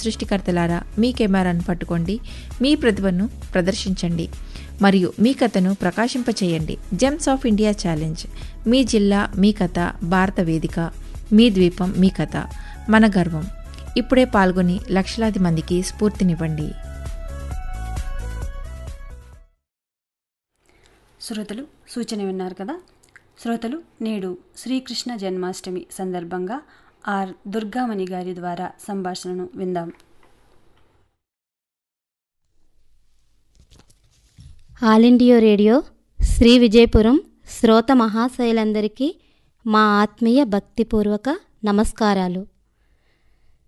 సృష్టికర్తలారా మీ కెమెరాను పట్టుకోండి మీ ప్రతిభను ప్రదర్శించండి మరియు మీ కథను ప్రకాశింపచేయండి జెమ్స్ ఆఫ్ ఇండియా ఛాలెంజ్ మీ జిల్లా మీ కథ భారత వేదిక మీ ద్వీపం మీ కథ మన గర్వం ఇప్పుడే పాల్గొని లక్షలాది మందికి స్ఫూర్తినివ్వండి శ్రోతలు సూచన విన్నారు కదా శ్రోతలు నేడు శ్రీకృష్ణ జన్మాష్టమి సందర్భంగా ఆర్ దుర్గామణి గారి ద్వారా సంభాషణను విందాం All India Radio Shri Vijayapuram శ్రోత మహాశైలందరికీ మా ఆత్మీయ భక్తిపూర్వక నమస్కారాలు